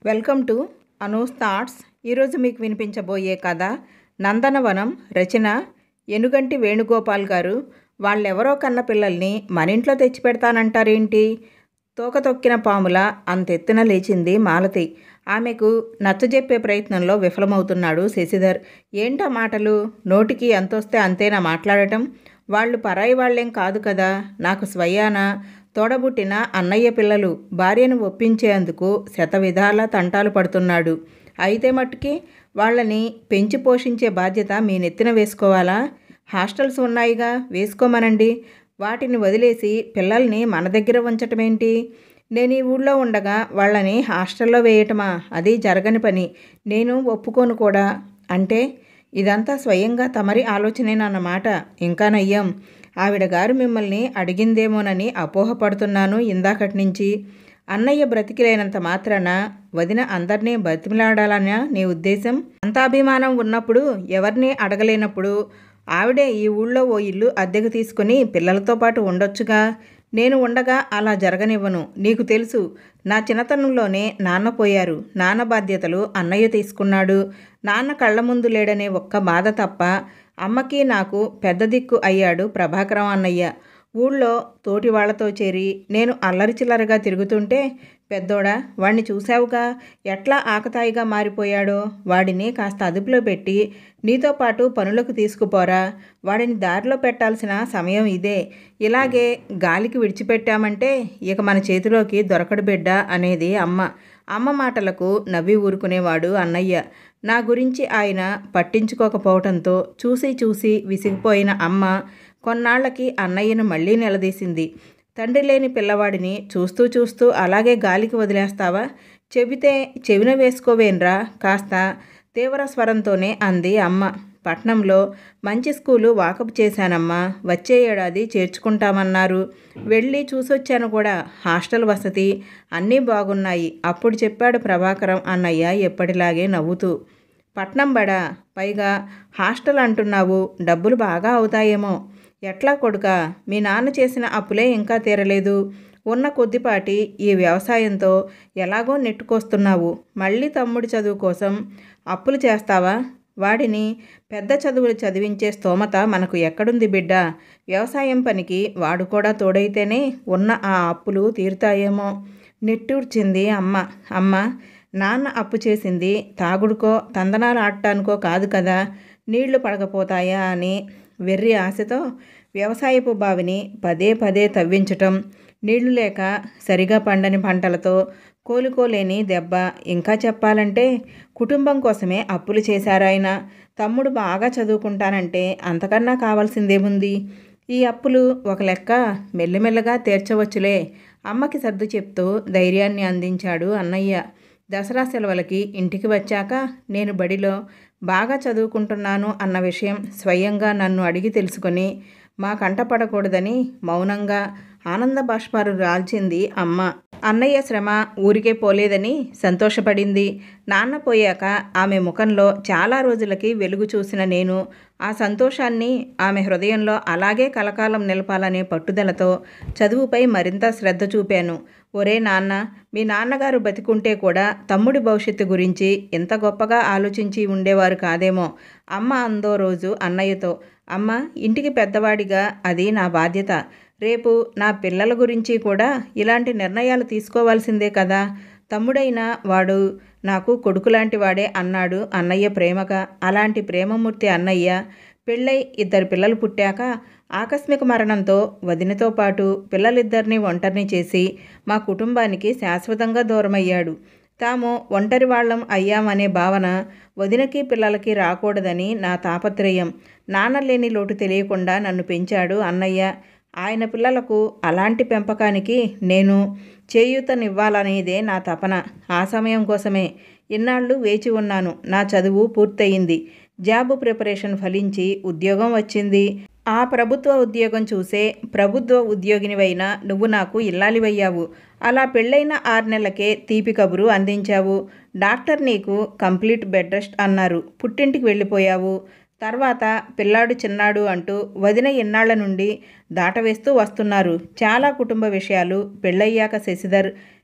welcome to Anu's thoughts ఈరోజు మీకు వినిపించబోయే కథ నందనవనం రచన ఎనుగంటి వేణుగోపాల్ గారు వాళ్ళెవరో కన్న పిల్లల్ని మన ఇంట్లో తెచ్చిపెడతానంటారేంటి తోక తొక్కిన పాముల అంతెత్తున లేచింది మాలతి ఆమెకు నచ్చజెప్పే ప్రయత్నంలో విఫలమవుతున్నాడు శశిధర్ ఏంటా మాటలు నోటికి ఎంతొస్తే అంతేనా మాట్లాడటం వాళ్ళు పరాయి వాళ్ళేం కాదు కదా నాకు స్వయాన తోడబుట్టిన అన్నయ్య పిల్లలు భార్యను ఒప్పించేందుకు శతవిధాల తంటాలు పడుతున్నాడు అయితే మట్టుకి వాళ్ళని పెంచి పోషించే బాధ్యత మీ నెత్తిన వేసుకోవాలా హాస్టల్స్ ఉన్నాయిగా వేసుకోమనండి వాటిని వదిలేసి పిల్లల్ని మన దగ్గర ఉంచటమేంటి నేను ఈ ఊళ్ళో ఉండగా వాళ్ళని హాస్టల్లో వేయటమా అది జరగని పని నేను ఒప్పుకోను కూడా అంటే ఇదంతా స్వయంగా తమరి ఆలోచనేనన్నమాట ఇంకా నయ్యం ఆవిడ గారు మిమ్మల్ని అడిగిందేమోనని అపోహపడుతున్నాను ఇందాకటి నుంచి అన్నయ్య బ్రతికిలేనంత మాత్రాన వదిన అందరినీ బతిమలాడాలనా నీ ఉద్దేశం అంత అభిమానం ఉన్నప్పుడు ఎవరిని అడగలేనప్పుడు ఆవిడే ఈ ఊళ్ళో ఓ ఇల్లు అద్దెకు తీసుకుని పిల్లలతో పాటు ఉండొచ్చుగా నేను ఉండగా అలా జరగనివ్వను నీకు తెలుసు నా చిన్నతనంలోనే నాన్న పోయారు నాన్న బాధ్యతలు అన్నయ్య తీసుకున్నాడు నాన్న కళ్ళ ముందు లేడనే ఒక్క బాధ తప్ప అమ్మకి నాకు పెద్ద దిక్కు అయ్యాడు ప్రభాకరం అన్నయ్య ఊళ్ళో తోటి వాళ్లతో చేరి నేను అల్లరిచిల్లరగా తిరుగుతుంటే పెద్దోడా వాడిని చూశావుగా ఎట్లా ఆకతాయిగా మారిపోయాడో వాడిని కాస్త అదుపులో పెట్టి నీతో పాటు పనులకు తీసుకుపోరా వాడిని దారిలో పెట్టాల్సిన సమయం ఇదే ఇలాగే గాలికి విడిచిపెట్టామంటే ఇక మన చేతిలోకి దొరకడు బిడ్డ అనేది అమ్మ అమ్మ మాటలకు నవ్వి ఊరుకునేవాడు అన్నయ్య నా గురించి ఆయన పట్టించుకోకపోవడంతో చూసి చూసి విసిగిపోయిన అమ్మ కొన్నాళ్లకి అన్నయ్యను మళ్ళీ నిలదీసింది తండ్రి లేని పిల్లవాడిని చూస్తూ చూస్తూ అలాగే గాలికి వదిలేస్తావా చెబితే చెవిన వేసుకోవేన్రా కాస్త తీవ్ర స్వరంతోనే అంది అమ్మ పట్నంలో మంచి స్కూలు వాకప్ చేశానమ్మా వచ్చే ఏడాది చేర్చుకుంటామన్నారు వెళ్ళి చూసొచ్చాను కూడా హాస్టల్ వసతి అన్నీ బాగున్నాయి అప్పుడు చెప్పాడు ప్రభాకరం అన్నయ్య ఎప్పటిలాగే నవ్వుతూ పట్నం బడా పైగా హాస్టల్ అంటున్నావు డబ్బులు బాగా అవుతాయేమో ఎట్లా కొడుక మీ నాన్న చేసిన అప్పులే ఇంకా తీరలేదు ఉన్న కొద్దిపాటి ఈ వ్యవసాయంతో ఎలాగో నెట్టుకొస్తున్నావు మళ్ళీ తమ్ముడి చదువు కోసం అప్పులు చేస్తావా వాడిని పెద్ద చదువులు చదివించే స్తోమత మనకు ఎక్కడుంది బిడ్డ వ్యవసాయం పనికి వాడు కూడా తోడైతేనే ఉన్న ఆ అప్పులు తీరుతాయేమో నిట్టూర్చింది అమ్మ అమ్మ నాన్న అప్పు చేసింది తాగుడుకో తందనాలు ఆడటానికో కాదు కదా నీళ్లు పడకపోతాయా అని వెర్రి ఆశతో వ్యవసాయపు బావిని పదే పదే తవ్వించటం నీళ్లు లేక సరిగా పండని పంటలతో కోలుకోలేని దెబ్బ ఇంకా చెప్పాలంటే కుటుంబం కోసమే అప్పులు చేశారాయన తమ్ముడు బాగా చదువుకుంటానంటే అంతకన్నా కావాల్సిందేముంది ఈ అప్పులు ఒక లెక్క మెల్లమెల్లగా తీర్చవచ్చులే అమ్మకి సర్దు చెప్తూ ధైర్యాన్ని అందించాడు అన్నయ్య దసరా సెలవులకి ఇంటికి వచ్చాక నేను బడిలో బాగా చదువుకుంటున్నాను అన్న విషయం స్వయంగా నన్ను అడిగి తెలుసుకొని మా కంట పడకూడదని మౌనంగా ఆనంద బాష్పారు రాల్చింది అమ్మ అన్నయ్య శ్రమ ఊరికే పోలేదని సంతోషపడింది నాన్న పోయాక ఆమె ముఖంలో చాలా రోజులకి వెలుగు చూసిన నేను ఆ సంతోషాన్ని ఆమె హృదయంలో అలాగే కలకాలం నిలపాలనే పట్టుదలతో చదువుపై మరింత శ్రద్ధ చూపాను ఒరే నాన్న మీ నాన్నగారు బతికుంటే కూడా తమ్ముడి భవిష్యత్తు గురించి ఇంత గొప్పగా ఆలోచించి ఉండేవారు కాదేమో అమ్మ అందో రోజు అన్నయ్యతో అమ్మ ఇంటికి పెద్దవాడిగా అది నా బాధ్యత రేపు నా పిల్లల గురించి కూడా ఇలాంటి నిర్ణయాలు తీసుకోవాల్సిందే కదా తమ్ముడైన వాడు నాకు కొడుకులాంటి వాడే అన్నాడు అన్నయ్య ప్రేమగా అలాంటి ప్రేమమూర్తి అన్నయ్య పెళ్ళై ఇద్దరు పిల్లలు పుట్టాక ఆకస్మిక మరణంతో వదినతో పాటు పిల్లలిద్దరిని ఒంటరిని చేసి మా కుటుంబానికి శాశ్వతంగా దూరమయ్యాడు తాము ఒంటరి వాళ్ళం అయ్యామనే భావన వదినకి పిల్లలకి రాకూడదని నా తాపత్రయం నాన్న లేని లోటు తెలియకుండా నన్ను పెంచాడు అన్నయ్య ఆయన పిల్లలకు అలాంటి పెంపకానికి నేను చేయూతనివ్వాలనేదే నా తపన ఆ సమయం కోసమే ఇన్నాళ్ళు వేచి ఉన్నాను నా చదువు పూర్తయింది జాబ్ ప్రిపరేషన్ ఫలించి ఉద్యోగం వచ్చింది ఆ ప్రభుత్వ ఉద్యోగం చూసే ప్రభుత్వ ఉద్యోగినివైనా నువ్వు నాకు ఇల్లాలివయ్యావు అలా పెళ్ళైన ఆరు నెలలకే తీపి కబురు అందించావు డాక్టర్ నీకు కంప్లీట్ బెడ్ రెస్ట్ అన్నారు పుట్టింటికి వెళ్ళిపోయావు తర్వాత పిల్లాడు చిన్నాడు అంటూ వదిన ఎన్నాళ్ల నుండి దాటవేస్తూ వస్తున్నారు చాలా కుటుంబ విషయాలు పెళ్ళయ్యాక శశిధర్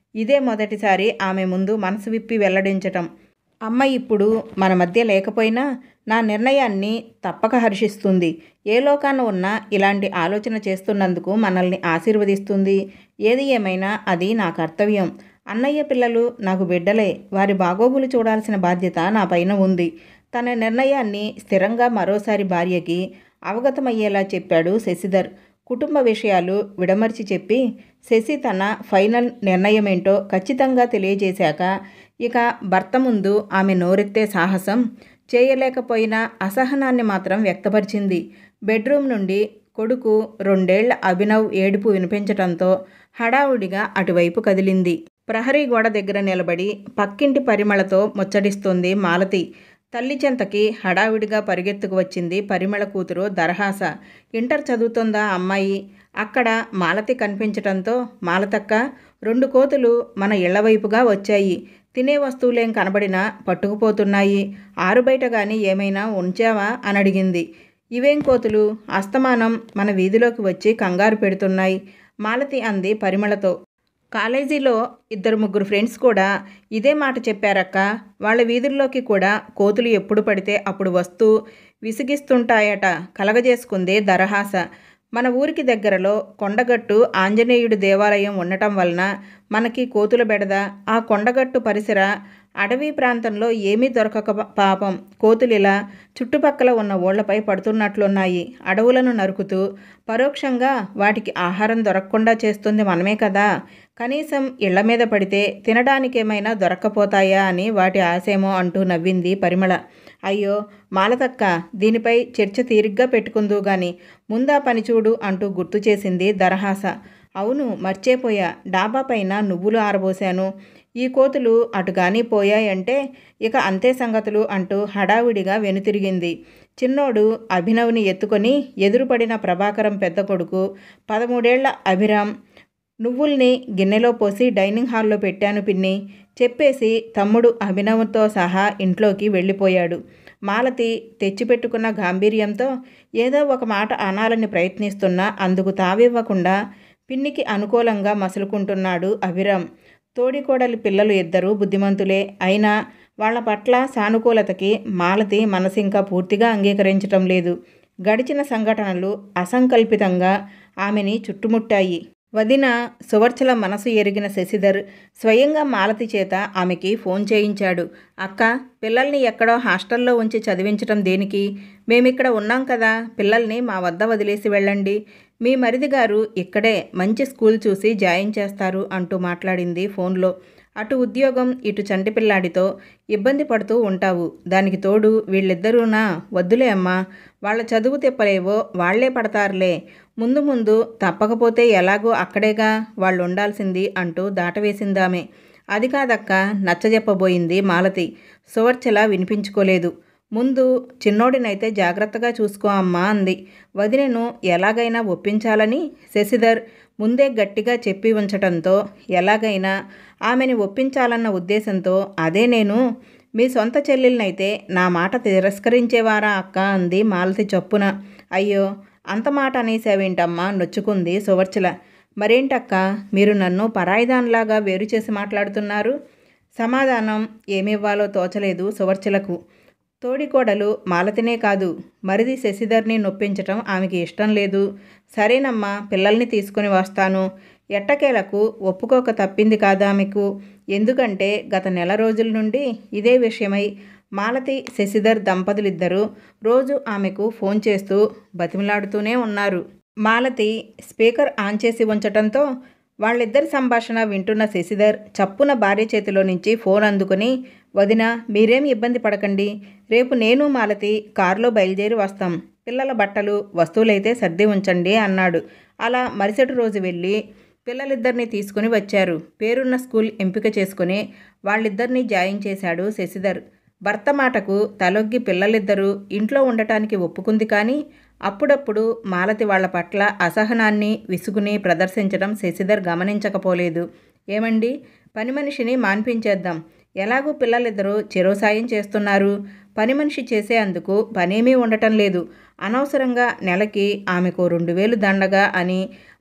ఇదే మొదటిసారి ఆమె ముందు మనసు విప్పి వెల్లడించటం అమ్మ ఇప్పుడు మన మధ్య లేకపోయినా నా నిర్ణయాన్ని తప్పక హర్షిస్తుంది ఏ లోకాన ఉన్నా ఇలాంటి ఆలోచన చేస్తున్నందుకు మనల్ని ఆశీర్వదిస్తుంది ఏది ఏమైనా అది నా కర్తవ్యం అన్నయ్య పిల్లలు నాకు బిడ్డలే వారి బాగోగులు చూడాల్సిన బాధ్యత నా పైన ఉంది తన నిర్ణయాన్ని స్థిరంగా మరోసారి భార్యకి అవగతమయ్యేలా చెప్పాడు శశిధర్ కుటుంబ విషయాలు విడమర్చి చెప్పి శశి తన ఫైనల్ నిర్ణయమేంటో ఖచ్చితంగా తెలియజేశాక ఇక భర్త ముందు ఆమె నోరెత్తే సాహసం చేయలేకపోయినా అసహనాన్ని మాత్రం వ్యక్తపరిచింది బెడ్రూమ్ నుండి కొడుకు రెండేళ్ల అభినవ్ ఏడుపు వినిపించటంతో హడావుడిగా అటువైపు కదిలింది ప్రహరీ గోడ దగ్గర నిలబడి పక్కింటి పరిమళతో ముచ్చడిస్తోంది మాలతి తల్లి చెంతకి హడావిడిగా పరిగెత్తుకు వచ్చింది పరిమళ కూతురు దరహాస ఇంటర్ చదువుతోందా అమ్మాయి అక్కడ మాలతి కనిపించటంతో మాలతక్క రెండు కోతులు మన ఇళ్ల వైపుగా వచ్చాయి తినే వస్తువులేం కనబడినా పట్టుకుపోతున్నాయి ఆరుబయట గాని ఏమైనా ఉంచావా అని అడిగింది ఇవేం కోతులు అస్తమానం మన వీధిలోకి వచ్చి కంగారు పెడుతున్నాయి మాలతి అంది పరిమళతో కాలేజీలో ఇద్దరు ముగ్గురు ఫ్రెండ్స్ కూడా ఇదే మాట చెప్పారక్క వాళ్ళ వీధుల్లోకి కూడా కోతులు ఎప్పుడు పడితే అప్పుడు వస్తూ విసిగిస్తుంటాయట కలగజేసుకుంది దరహాస మన ఊరికి దగ్గరలో కొండగట్టు ఆంజనేయుడి దేవాలయం ఉండటం వలన మనకి కోతుల బెడద ఆ కొండగట్టు పరిసర అడవి ప్రాంతంలో ఏమీ దొరకక పాపం కోతులిలా చుట్టుపక్కల ఉన్న ఓళ్లపై పడుతున్నట్లున్నాయి అడవులను నరుకుతూ పరోక్షంగా వాటికి ఆహారం దొరకకుండా చేస్తుంది మనమే కదా కనీసం ఇళ్ల మీద పడితే తినడానికేమైనా దొరక్కపోతాయా అని వాటి ఆశేమో అంటూ నవ్వింది పరిమళ అయ్యో మాలతక్క దీనిపై చర్చ తీరిగ్గా పెట్టుకుందు గాని ముందా పని చూడు అంటూ గుర్తు చేసింది దరహాస అవును మర్చేపోయా డాబా పైన నువ్వులు ఆరబోశాను ఈ కోతులు అటుగాని పోయాయంటే ఇక అంతే సంగతులు అంటూ హడావిడిగా వెనుతిరిగింది చిన్నోడు అభినవ్ని ఎత్తుకొని ఎదురుపడిన ప్రభాకరం పెద్ద కొడుకు పదమూడేళ్ల అభిరామ్ నువ్వుల్ని గిన్నెలో పోసి డైనింగ్ హాల్లో పెట్టాను పిన్ని చెప్పేసి తమ్ముడు అభినవ్తో సహా ఇంట్లోకి వెళ్ళిపోయాడు మాలతి తెచ్చిపెట్టుకున్న గాంభీర్యంతో ఏదో ఒక మాట అనాలని ప్రయత్నిస్తున్నా అందుకు తావివ్వకుండా పిన్నికి అనుకూలంగా మసులుకుంటున్నాడు అభిరామ్ తోడికోడలి పిల్లలు ఇద్దరు బుద్ధిమంతులే అయినా వాళ్ళ పట్ల సానుకూలతకి మాలతి మనసింకా పూర్తిగా అంగీకరించటం లేదు గడిచిన సంఘటనలు అసంకల్పితంగా ఆమెని చుట్టుముట్టాయి వదిన సువర్చల మనసు ఎరిగిన శశిధర్ స్వయంగా మాలతి చేత ఆమెకి ఫోన్ చేయించాడు అక్క పిల్లల్ని ఎక్కడో హాస్టల్లో ఉంచి చదివించటం దేనికి మేమిక్కడ ఉన్నాం కదా పిల్లల్ని మా వద్ద వదిలేసి వెళ్ళండి మీ మరిది గారు ఇక్కడే మంచి స్కూల్ చూసి జాయిన్ చేస్తారు అంటూ మాట్లాడింది ఫోన్లో అటు ఉద్యోగం ఇటు చంటి పిల్లాడితో ఇబ్బంది పడుతూ ఉంటావు దానికి తోడు వీళ్ళిద్దరూనా వద్దులే అమ్మా వాళ్ళ చదువు తిప్పలేవో వాళ్లే పడతారులే ముందు ముందు తప్పకపోతే ఎలాగో అక్కడేగా వాళ్ళు ఉండాల్సింది అంటూ దాటవేసిందామె అది కాదక్క నచ్చజెప్పబోయింది మాలతి సువర్చల వినిపించుకోలేదు ముందు చిన్నోడినైతే జాగ్రత్తగా చూసుకో అమ్మా అంది వదినను ఎలాగైనా ఒప్పించాలని శశిధర్ ముందే గట్టిగా చెప్పి ఉంచటంతో ఎలాగైనా ఆమెని ఒప్పించాలన్న ఉద్దేశంతో అదే నేను మీ సొంత చెల్లెలనైతే నా మాట తిరస్కరించేవారా అక్క అంది మాలతి చొప్పున అయ్యో అంత మాట అనేసావేంటమ్మా నొచ్చుకుంది సువర్చల మరేంటక్క మీరు నన్ను పరాయిదాన్లాగా వేరు చేసి మాట్లాడుతున్నారు సమాధానం ఏమివ్వాలో తోచలేదు సువర్చలకు తోడికోడలు మాలతినే కాదు మరిది శశిధర్ని నొప్పించటం ఆమెకి ఇష్టం లేదు సరేనమ్మా పిల్లల్ని తీసుకుని వస్తాను ఎట్టకేలకు ఒప్పుకోక తప్పింది కాదు ఆమెకు ఎందుకంటే గత నెల రోజుల నుండి ఇదే విషయమై మాలతి శశిధర్ దంపతులిద్దరూ రోజు ఆమెకు ఫోన్ చేస్తూ బతిమలాడుతూనే ఉన్నారు మాలతి స్పీకర్ ఆన్ చేసి ఉంచటంతో వాళ్ళిద్దరి సంభాషణ వింటున్న శశిధర్ చప్పున భార్య చేతిలో నుంచి ఫోన్ అందుకుని వదిన మీరేం ఇబ్బంది పడకండి రేపు నేను మాలతి కారులో బయలుదేరి వస్తాం పిల్లల బట్టలు వస్తువులైతే సర్ది ఉంచండి అన్నాడు అలా మరుసటి రోజు వెళ్ళి పిల్లలిద్దరిని తీసుకుని వచ్చారు పేరున్న స్కూల్ ఎంపిక చేసుకుని వాళ్ళిద్దరినీ జాయిన్ చేశాడు శశిధర్ భర్త మాటకు తలొగ్గి పిల్లలిద్దరూ ఇంట్లో ఉండటానికి ఒప్పుకుంది కానీ అప్పుడప్పుడు మాలతి వాళ్ల పట్ల అసహనాన్ని విసుగుని ప్రదర్శించడం శశిధర్ గమనించకపోలేదు ఏమండి పని మనిషిని మాన్పించేద్దాం ఎలాగూ పిల్లలిద్దరూ చెరో సాయం చేస్తున్నారు పని మనిషి చేసే అందుకు పనేమీ ఉండటం లేదు అనవసరంగా నెలకి ఆమెకు రెండు వేలు దండగా అని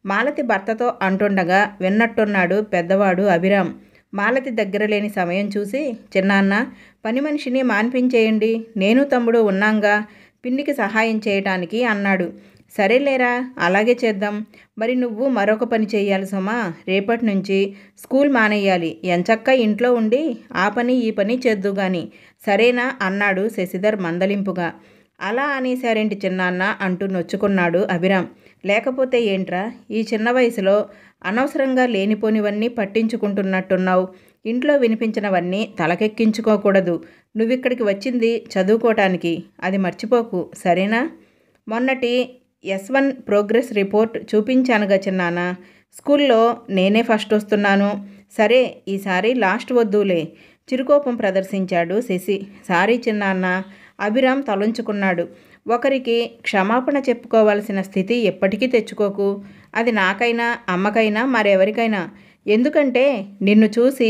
మాలతి భర్తతో అంటుండగా విన్నట్టున్నాడు పెద్దవాడు అభిరామ్ మాలతి దగ్గర లేని సమయం చూసి చిన్నాన్న పని మనిషిని మాన్పించేయండి నేను తమ్ముడు ఉన్నాంగా పిన్నికి సహాయం చేయటానికి అన్నాడు సరేలేరా అలాగే చేద్దాం మరి నువ్వు మరొక పని చేయాలి సుమా రేపటి నుంచి స్కూల్ మానేయాలి ఎంచక్క ఇంట్లో ఉండి ఆ పని ఈ పని చేద్దు గాని సరేనా అన్నాడు శశిధర్ మందలింపుగా అలా అనేసారేంటి చిన్నాన్న అంటూ నొచ్చుకున్నాడు అభిరామ్ లేకపోతే ఏంట్రా ఈ చిన్న వయసులో అనవసరంగా లేనిపోనివన్నీ పట్టించుకుంటున్నట్టున్నావు ఇంట్లో వినిపించినవన్నీ తలకెక్కించుకోకూడదు నువ్విక్కడికి వచ్చింది చదువుకోవటానికి అది మర్చిపోకు సరేనా మొన్నటి ఎస్ వన్ ప్రోగ్రెస్ రిపోర్ట్ చూపించానుగా చిన్నాన్న స్కూల్లో నేనే ఫస్ట్ వస్తున్నాను సరే ఈసారి లాస్ట్ వద్దులే చిరుకోపం ప్రదర్శించాడు శశి సారీ చిన్నాన్న అభిరామ్ తలంచుకున్నాడు ఒకరికి క్షమాపణ చెప్పుకోవాల్సిన స్థితి ఎప్పటికీ తెచ్చుకోకు అది నాకైనా అమ్మకైనా మరెవరికైనా ఎందుకంటే నిన్ను చూసి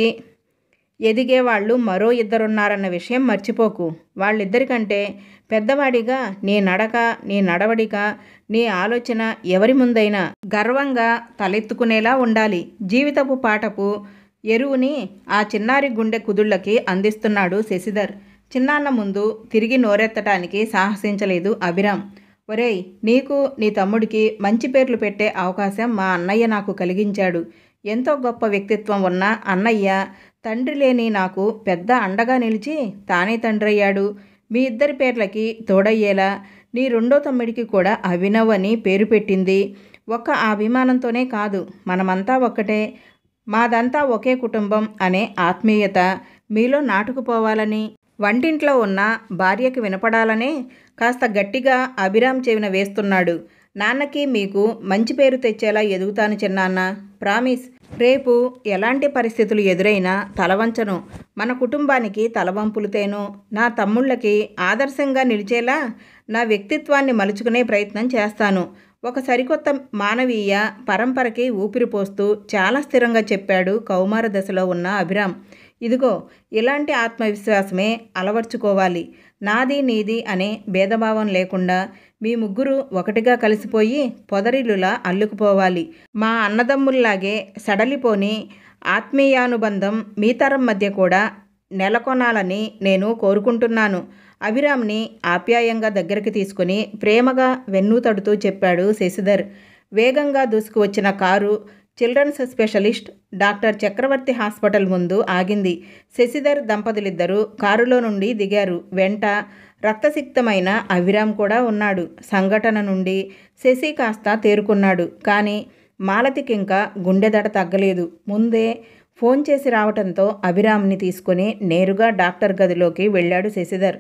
ఎదిగేవాళ్ళు మరో ఇద్దరున్నారన్న విషయం మర్చిపోకు వాళ్ళిద్దరికంటే పెద్దవాడిగా నీ నడక నీ నడవడిక నీ ఆలోచన ఎవరి ముందైనా గర్వంగా తలెత్తుకునేలా ఉండాలి జీవితపు పాటపు ఎరువుని ఆ చిన్నారి గుండె కుదుళ్ళకి అందిస్తున్నాడు శశిధర్ చిన్నాన్న ముందు తిరిగి నోరెత్తటానికి సాహసించలేదు అభిరామ్ ఒరేయ్ నీకు నీ తమ్ముడికి మంచి పేర్లు పెట్టే అవకాశం మా అన్నయ్య నాకు కలిగించాడు ఎంతో గొప్ప వ్యక్తిత్వం ఉన్న అన్నయ్య తండ్రి లేని నాకు పెద్ద అండగా నిలిచి తానే తండ్రి అయ్యాడు మీ ఇద్దరి పేర్లకి తోడయ్యేలా నీ రెండో తమ్ముడికి కూడా అభినవ్ అని పేరు పెట్టింది ఒక్క ఆ అభిమానంతోనే కాదు మనమంతా ఒక్కటే మాదంతా ఒకే కుటుంబం అనే ఆత్మీయత మీలో నాటుకుపోవాలని వంటింట్లో ఉన్న భార్యకి వినపడాలనే కాస్త గట్టిగా అభిరామ్ చెవిన వేస్తున్నాడు నాన్నకి మీకు మంచి పేరు తెచ్చేలా ఎదుగుతాను చిన్నాన్న ప్రామిస్ రేపు ఎలాంటి పరిస్థితులు ఎదురైనా తలవంచను మన కుటుంబానికి తలవంపులుతేను నా తమ్ముళ్ళకి ఆదర్శంగా నిలిచేలా నా వ్యక్తిత్వాన్ని మలుచుకునే ప్రయత్నం చేస్తాను ఒక సరికొత్త మానవీయ పరంపరకి ఊపిరిపోస్తూ చాలా స్థిరంగా చెప్పాడు కౌమార దశలో ఉన్న అభిరామ్ ఇదిగో ఇలాంటి ఆత్మవిశ్వాసమే అలవర్చుకోవాలి నాది నీది అనే భేదభావం లేకుండా మీ ముగ్గురు ఒకటిగా కలిసిపోయి పొదరిల్లులా అల్లుకుపోవాలి మా అన్నదమ్ముల్లాగే సడలిపోని ఆత్మీయానుబంధం మీ తరం మధ్య కూడా నెలకొనాలని నేను కోరుకుంటున్నాను అభిరామ్ని ఆప్యాయంగా దగ్గరికి తీసుకుని ప్రేమగా వెన్నుతడుతూ చెప్పాడు శశిధర్ వేగంగా దూసుకువచ్చిన car children's specialist doctor Chakravarthy hospital ముందు ఆగింది శశిధర్ దంపతులిద్దరూ కారులో నుండి దిగారు వెంట రక్తసిక్తమైన అభిరామ్ కూడా ఉన్నాడు సంఘటన నుండి శశి కాస్త తేరుకున్నాడు కానీ మాలతికింకా గుండెదడ తగ్గలేదు ముందే ఫోన్ చేసి రావటంతో అభిరామ్ని తీసుకుని నేరుగా డాక్టర్ గదిలోకి వెళ్ళాడు శశిధర్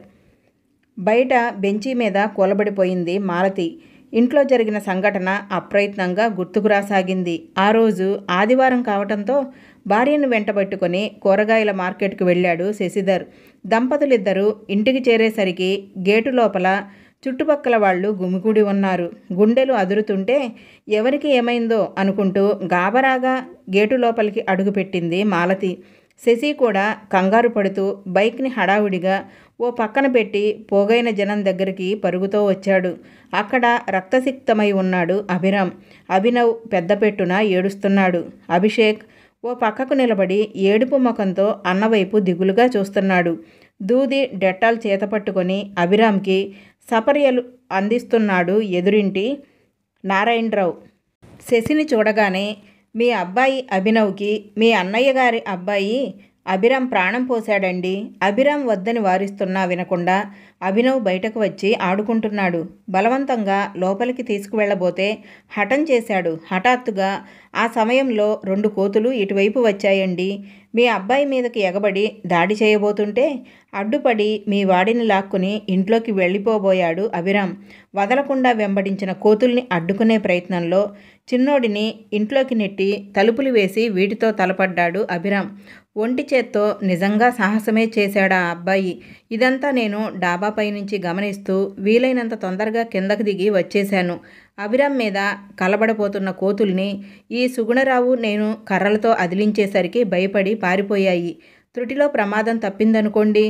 బయట బెంచీ మీద కూలబడిపోయింది మాలతి ఇంట్లో జరిగిన సంఘటన అప్రయత్నంగా గుర్తుకు రాసాగింది ఆ రోజు ఆదివారం కావటంతో భార్యను వెంటబెట్టుకొని కూరగాయల మార్కెట్కు వెళ్ళాడు శశిధర్ దంపతులిద్దరూ ఇంటికి చేరేసరికి గేటు లోపల చుట్టుపక్కల వాళ్ళు గుమికూడి ఉన్నారు గుండెలు అదురుతుంటే ఎవరికి ఏమైందో అనుకుంటూ గాబరాగా గేటు లోపలికి అడుగుపెట్టింది మాలతి శశి కూడా కంగారు పడుతూ బైక్ని హడావుడిగా ఓ పక్కన పెట్టి పోగైన జనం దగ్గరికి పరుగుతో వచ్చాడు అక్కడ రక్తసిక్తమై ఉన్నాడు అభిరామ్ అభినవ్ పెద్దపెట్టున ఏడుస్తున్నాడు అభిషేక్ ఓ పక్కకు నిలబడి ఏడుపు ముఖంతో అన్నవైపు దిగులుగా చూస్తున్నాడు దూది డెట్టాల్ చేత పట్టుకొని అభిరామ్కి సపర్యలు అందిస్తున్నాడు ఎదురింటి నారాయణరావు శశిని చూడగానే మీ అబ్బాయి అభినవ్కి మీ అన్నయ్య గారి అబ్బాయి అభిరామ్ ప్రాణం పోశాడండి అభిరామ్ వద్దని వారిస్తున్నా వినకుండా అభినవ్ బయటకు వచ్చి ఆడుకుంటున్నాడు బలవంతంగా లోపలికి తీసుకువెళ్ళబోతే హఠం చేశాడు హఠాత్తుగా ఆ సమయంలో రెండు కోతులు ఇటువైపు వచ్చాయండి మీ అబ్బాయి మీదకి ఎగబడి దాడి చేయబోతుంటే అడ్డుపడి మీ వాడిని లాక్కుని ఇంట్లోకి వెళ్ళిపోబోయాడు అభిరామ్ వదలకుండా వెంబడించిన కోతుల్ని అడ్డుకునే ప్రయత్నంలో చిన్నోడిని ఇంట్లోకి నెట్టి తలుపులు వేసి వీటితో తలపడ్డాడు అభిరామ్ ఒంటి చేత్తో నిజంగా సాహసమే చేశాడా ఆ అబ్బాయి ఇదంతా నేను డాబాపై నుంచి గమనిస్తూ వీలైనంత తొందరగా కిందకు దిగి వచ్చేశాను అభిరామ్ మీద కలబడపోతున్న కోతుల్ని ఈ సుగుణరావు నేను కర్రలతో అదిలించేసరికి భయపడి పారిపోయాయి త్రుటిలో ప్రమాదం తప్పిందనుకోండి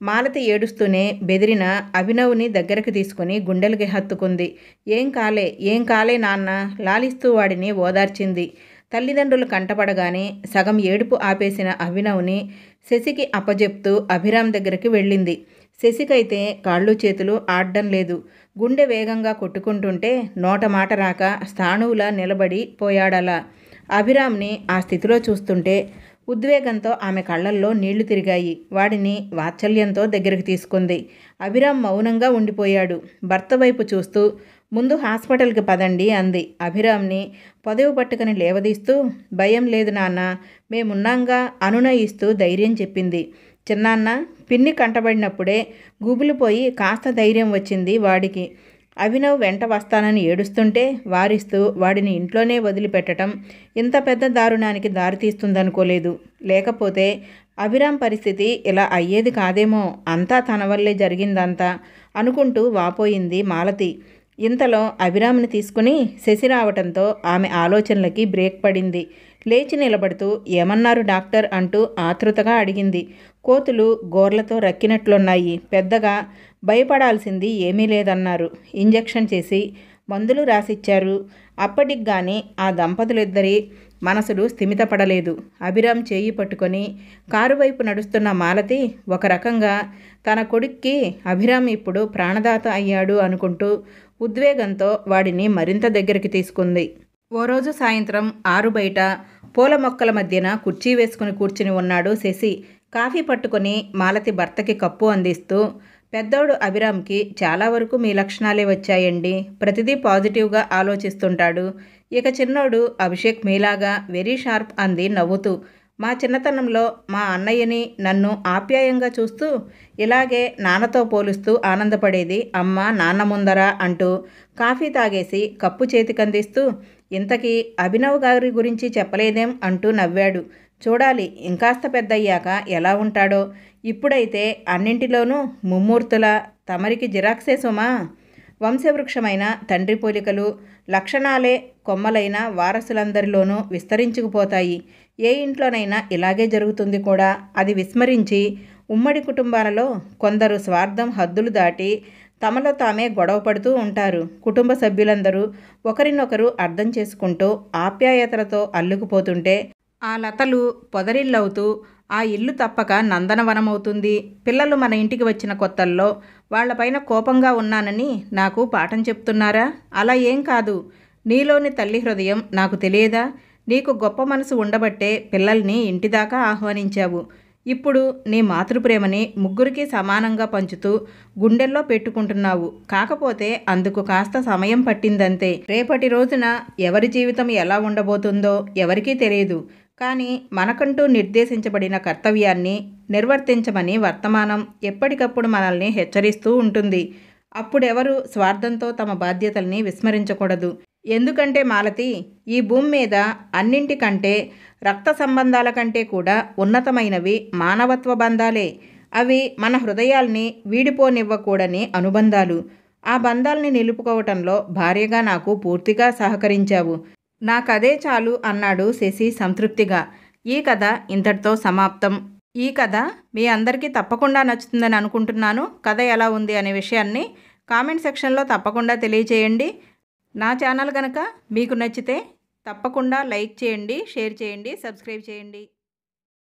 మాలతి ఏడుస్తూనే బెదిరిన అభినవ్ని దగ్గరకు తీసుకుని గుండెలకి హత్తుకుంది ఏం కాలే ఏం కాలే నాన్న లాలిస్తూ వాడిని ఓదార్చింది తల్లిదండ్రులు కంటపడగానే సగం ఏడుపు ఆపేసిన అభినవ్ని శశికి అప్పజెప్తూ అభిరామ్ దగ్గరికి వెళ్ళింది శశికైతే కాళ్ళు చేతులు ఆడడం లేదు గుండె వేగంగా కొట్టుకుంటుంటే నోట మాట రాక స్థాణువులా నిలబడి పోయాడలా అభిరామ్ని ఆ స్థితిలో చూస్తుంటే ఉద్వేగంతో ఆమె కళ్ళల్లో నీళ్లు తిరిగాయి వాడిని వాత్సల్యంతో దగ్గరికి తీసుకుంది అభిరామ్ మౌనంగా ఉండిపోయాడు భర్త వైపు చూస్తూ ముందు హాస్పిటల్కి పదండి అంది అభిరామ్ని పదవి పట్టుకుని లేవదీస్తూ భయం లేదు నాన్న మేమున్నాంగా అనునయిస్తూ ధైర్యం చెప్పింది చిన్నాన్న పిన్ని కంటబడినప్పుడే గుబులిపోయి కాస్త ధైర్యం వచ్చింది వాడికి అభినవ్ వెంట వస్తానని ఏడుస్తుంటే వారిస్తూ వాడిని ఇంట్లోనే వదిలిపెట్టడం ఇంత పెద్ద దారుణానికి దారితీస్తుందనుకోలేదు లేకపోతే అభిరామ్ పరిస్థితి ఇలా అయ్యేది కాదేమో అంతా తన వల్లే జరిగిందంతా అనుకుంటూ వాపోయింది మాలతి ఇంతలో అభిరామ్ని తీసుకుని శశి రావటంతో ఆమె ఆలోచనలకి బ్రేక్ పడింది లేచి నిలబడుతూ ఏమన్నారు డాక్టర్ అంటూ ఆతృతగా అడిగింది కోతులు గోర్లతో రక్కినట్లున్నాయి పెద్దగా భయపడాల్సింది ఏమీ లేదన్నారు ఇంజెక్షన్ చేసి మందులు రాసిచ్చారు అప్పటికి కానీ ఆ దంపతులిద్దరి మనసులు స్థిమితపడలేదు అభిరామ్ చేయి పట్టుకొని కారు వైపు నడుస్తున్న మాలతి ఒక రకంగా తన కొడుక్కి అభిరామ్ ఇప్పుడు ప్రాణదాత అయ్యాడు అనుకుంటూ ఉద్వేగంతో వాడిని మరింత దగ్గరికి తీసుకుంది ఓ రోజు సాయంత్రం ఆరు బయట పూల మొక్కల మధ్యన కుర్చీ వేసుకుని కూర్చుని ఉన్నాడు శశి కాఫీ పట్టుకొని మాలతి భర్తకి కప్పు అందిస్తూ పెద్దోడు అభిరామ్కి చాలా వరకు మీ లక్షణాలే వచ్చాయండి ప్రతిదీ పాజిటివ్గా ఆలోచిస్తుంటాడు ఇక చిన్నోడు అభిషేక్ మీలాగా వెరీ షార్ప్ అంది నవ్వుతూ మా చిన్నతనంలో మా అన్నయ్యని నన్ను ఆప్యాయంగా చూస్తూ ఇలాగే నాన్నతో పోలుస్తూ ఆనందపడేది అమ్మ నాన్న ముందర అంటూ కాఫీ తాగేసి కప్పు చేతికందిస్తూ ఇంతకీ అభినవ్ గారి గురించి చెప్పలేదేం అంటూ నవ్వాడు చూడాలి ఇంకాస్త పెద్దయ్యాక ఎలా ఉంటాడో ఇప్పుడైతే అన్నింటిలోనూ ముమ్మూర్తుల తమరికి జిరాక్సే సుమా వంశవృక్షమైన తండ్రి పోలికలు లక్షణాలే కొమ్మలైన వారసులందరిలోనూ విస్తరించుకుపోతాయి ఏ ఇంట్లోనైనా ఇలాగే జరుగుతుంది కూడా అది విస్మరించి ఉమ్మడి కుటుంబాలలో కొందరు స్వార్థం హద్దులు దాటి తమలో తామే గొడవ పడుతూ ఉంటారు కుటుంబ సభ్యులందరూ ఒకరినొకరు అర్థం చేసుకుంటూ ఆప్యాయతలతో అల్లుకుపోతుంటే ఆ లతలు పొదరిల్లవుతూ ఆ ఇల్లు తప్పక నందనవనమవుతుంది పిల్లలు మన ఇంటికి వచ్చిన కొత్తల్లో వాళ్లపైన కోపంగా ఉన్నానని నాకు పాఠం చెప్తున్నారా అలా ఏం కాదు నీలోని తల్లి హృదయం నాకు తెలియదా నీకు గొప్ప మనసు ఉండబట్టే పిల్లల్ని ఇంటిదాకా ఆహ్వానించావు ఇప్పుడు నీ మాతృప్రేమని ముగ్గురికి సమానంగా పంచుతూ గుండెల్లో పెట్టుకుంటున్నావు కాకపోతే అందుకు కాస్త సమయం పట్టిందంతే రేపటి రోజున ఎవరి జీవితం ఎలా ఉండబోతుందో ఎవరికీ తెలియదు కానీ మనకంటూ నిర్దేశించబడిన కర్తవ్యాన్ని నిర్వర్తించమని వర్తమానం ఎప్పటికప్పుడు మనల్ని హెచ్చరిస్తూ ఉంటుంది అప్పుడెవరు స్వార్థంతో తమ బాధ్యతల్ని విస్మరించకూడదు ఎందుకంటే మాలతి ఈ భూమి మీద అన్నింటికంటే రక్త సంబంధాల కంటే కూడా ఉన్నతమైనవి మానవత్వ బంధాలే అవి మన హృదయాల్ని వీడిపోనివ్వకూడని అనుబంధాలు ఆ బంధాల్ని నిలుపుకోవటంలో భార్యగా నాకు పూర్తిగా సహకరించావు నాకదే చాలు అన్నాడు శశి సంతృప్తిగా ఈ కథ ఇంతటితో సమాప్తం ఈ కథ మీ అందరికీ తప్పకుండా నచ్చుతుందని అనుకుంటున్నాను కథ ఎలా ఉంది అనే విషయాన్ని కామెంట్ సెక్షన్లో తప్పకుండా తెలియచేయండి నా ఛానల్ కనుక మీకు నచ్చితే తప్పకుండా లైక్ చేయండి షేర్ చేయండి సబ్స్క్రైబ్ చేయండి